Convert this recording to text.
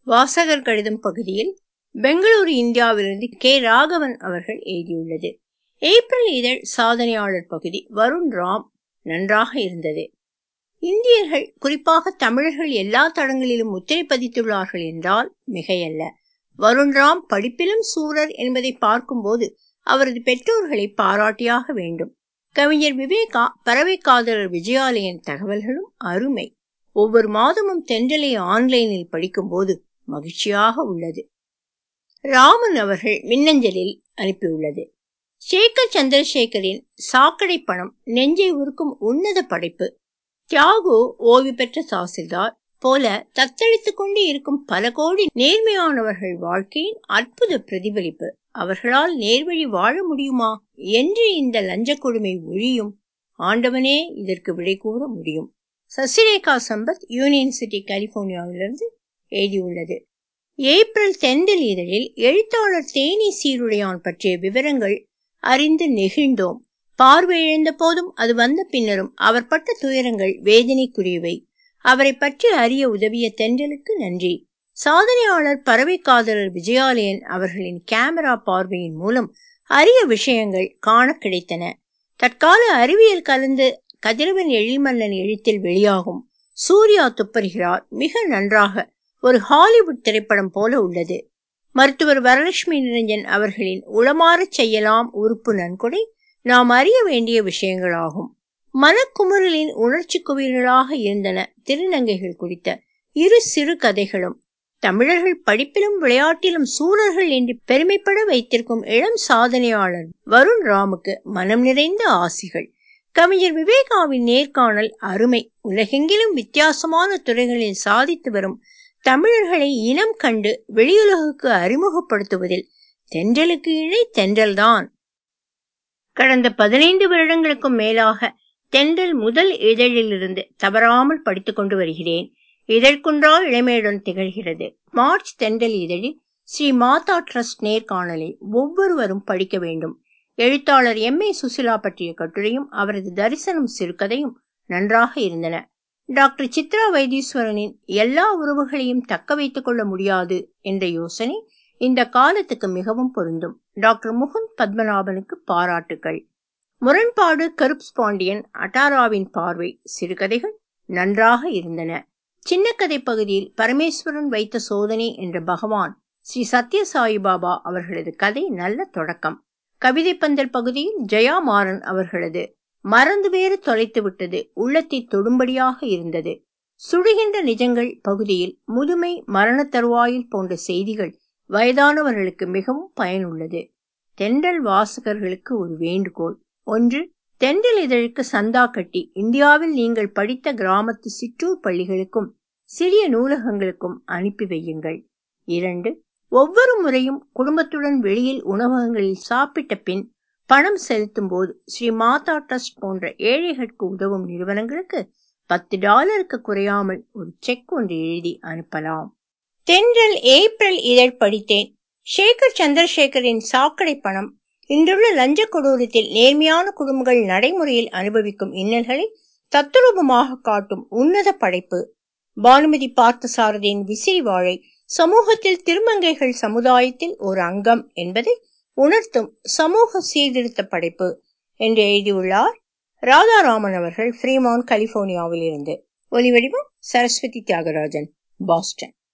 வாசகர் கடிதம் பகுதியில் பெங்களூரு இந்தியாவிலிருந்து கே ராகவன் அவர்கள் எழுதியுள்ளது ஏப்ரல் இதழ் சாதனையாளர் பகுதி வருண் ராம் நன்றாக இருந்தது இந்தியர்கள் குறிப்பாக தமிழர்கள் எல்லா தடங்களிலும் முத்திரை பதித்துள்ளார்கள் என்றால் மிகையல்ல வருண் ராம் படிப்பிலும் சூரர் என்பதை பார்க்கும்போது அவரது பெற்றோர்களை பாராட்டியாக வேண்டும் கவிஞர் விவேகா பறவை காதலர் விஜயாலயன் தகவல்களும் அருமை ஒவ்வொரு மாதமும் தென்றலை ஆன்லைனில் படிக்கும்போது மகிழ்ச்சியாக உள்ளது ராமன் அவர்கள் மின்னஞ்சலில் அனுப்பியுள்ளது சேகர் சந்திரசேகரின் சாக்கடை பணம் நெஞ்சை உருக்கும் உன்னத படைப்பு தியாகு ஓய்வு பெற்ற தாசில்தார் போல தத்தளித்துக் கொண்டு இருக்கும் பல கோடி நேர்மையானவர்கள் வாழ்க்கையின் அற்புத பிரதிபலிப்பு அவர்களால் நேர்வழி வாழ முடியுமா என்று இந்த லஞ்ச கொடுமை ஒழியும் ஆண்டவனே இதற்கு விடை கூற முடியும் சசிரேகா சம்பத் யூனியன் சிட்டி கலிபோர்னியாவிலிருந்து எழுதியுள்ளது ஏப்ரல் தெண்டல் இதழில் எழுத்தாளர் தேனி சீருடையான் பற்றிய விவரங்கள் அறிந்து நெகிழ்ந்தோம் பார்வை இழந்த போதும் அது வந்த பின்னரும் அவர் பட்ட துயரங்கள் வேதனைக்குரியவை அவரை பற்றி அறிய உதவிய தென்றலுக்கு நன்றி சாதனையாளர் பறவை காதலர் விஜயாலயன் அவர்களின் கேமரா பார்வையின் மூலம் அரிய விஷயங்கள் காண கிடைத்தன தற்கால அறிவியல் கலந்து கதிரவன் எழில்மல்லன் எழுத்தில் வெளியாகும் சூர்யா துப்பறிகிறார் மிக நன்றாக ஒரு ஹாலிவுட் திரைப்படம் போல உள்ளது மருத்துவர் வரலட்சுமி நிரஞ்சன் அவர்களின் உளமாறச் செய்யலாம் உறுப்பு நன்கொடை நாம் அறிய வேண்டிய விஷயங்களாகும் மனக்குமுறலின் உணர்ச்சி குவியல்களாக இருந்தன திருநங்கைகள் குறித்த இரு சிறு கதைகளும் தமிழர்கள் படிப்பிலும் விளையாட்டிலும் சூரர்கள் என்று பெருமைப்பட வைத்திருக்கும் இளம் சாதனையாளர் வருண் ராமுக்கு மனம் நிறைந்த ஆசிகள் கவிஞர் விவேகாவின் நேர்காணல் அருமை உலகெங்கிலும் வித்தியாசமான துறைகளில் சாதித்து வரும் தமிழர்களை இனம் கண்டு வெளியுலகுக்கு அறிமுகப்படுத்துவதில் தென்றலுக்கு இணை தென்றல்தான் கடந்த பதினைந்து வருடங்களுக்கும் மேலாக தென்றல் முதல் இதழிலிருந்து தவறாமல் படித்துக் கொண்டு வருகிறேன் இதழ்குன்றா இளமையுடன் திகழ்கிறது மார்ச் தென்றல் இதழில் ஸ்ரீ மாதா ட்ரஸ்ட் நேர்காணலை ஒவ்வொருவரும் படிக்க வேண்டும் எழுத்தாளர் எம் ஏ சுசிலா பற்றிய கட்டுரையும் அவரது தரிசனம் சிறுகதையும் நன்றாக இருந்தன டாக்டர் சித்ரா வைத்தீஸ்வரனின் எல்லா உறவுகளையும் தக்க வைத்துக் கொள்ள முடியாது என்ற யோசனை இந்த காலத்துக்கு மிகவும் பொருந்தும் டாக்டர் முகுந்த் பத்மநாபனுக்கு பாராட்டுகள் முரண்பாடு கருப்ஸ் பாண்டியன் அட்டாராவின் பார்வை சிறுகதைகள் நன்றாக இருந்தன சின்ன கதை பகுதியில் பரமேஸ்வரன் வைத்த சோதனை என்ற பகவான் ஸ்ரீ சத்ய சாயிபாபா அவர்களது கதை நல்ல தொடக்கம் கவிதை பந்தல் பகுதியில் ஜெயா மாறன் அவர்களது மறந்து வேறு தொலைத்து விட்டது உள்ளத்தை தொடும்படியாக இருந்தது சுடுகின்ற நிஜங்கள் பகுதியில் முதுமை மரண தருவாயில் போன்ற செய்திகள் வயதானவர்களுக்கு மிகவும் பயனுள்ளது தென்றல் வாசகர்களுக்கு ஒரு வேண்டுகோள் ஒன்று தென்றல் இதழுக்கு சந்தா கட்டி இந்தியாவில் நீங்கள் படித்த கிராமத்து சிற்றூர் பள்ளிகளுக்கும் சிறிய நூலகங்களுக்கும் அனுப்பி வையுங்கள் இரண்டு ஒவ்வொரு முறையும் குடும்பத்துடன் வெளியில் உணவகங்களில் சாப்பிட்ட பின் பணம் செலுத்தும் போது ஸ்ரீ மாதா ட்ரஸ்ட் போன்ற ஏழைகளுக்கு உதவும் நிறுவனங்களுக்கு பத்து டாலருக்கு குறையாமல் ஒரு செக் ஒன்று எழுதி அனுப்பலாம் தென்றல் ஏப்ரல் இதழ் படித்தேன் சேகர் சந்திரசேகரின் சாக்கடை பணம் இன்றுள்ள லஞ்ச கொடூரத்தில் நேர்மையான குடும்பங்கள் நடைமுறையில் அனுபவிக்கும் இன்னல்களை தத்துரூபமாக காட்டும் உன்னத படைப்பு பானுமதி பார்த்தசாரதியின் விசிறி வாழை சமூகத்தில் திருமங்கைகள் சமுதாயத்தில் ஒரு அங்கம் என்பதை உணர்த்தும் சமூக சீர்திருத்த படைப்பு என்று எழுதியுள்ளார் ராதாராமன் அவர்கள் ஃப்ரீமான் கலிபோர்னியாவில் இருந்து ஒலிவடிவம் சரஸ்வதி தியாகராஜன் பாஸ்டன்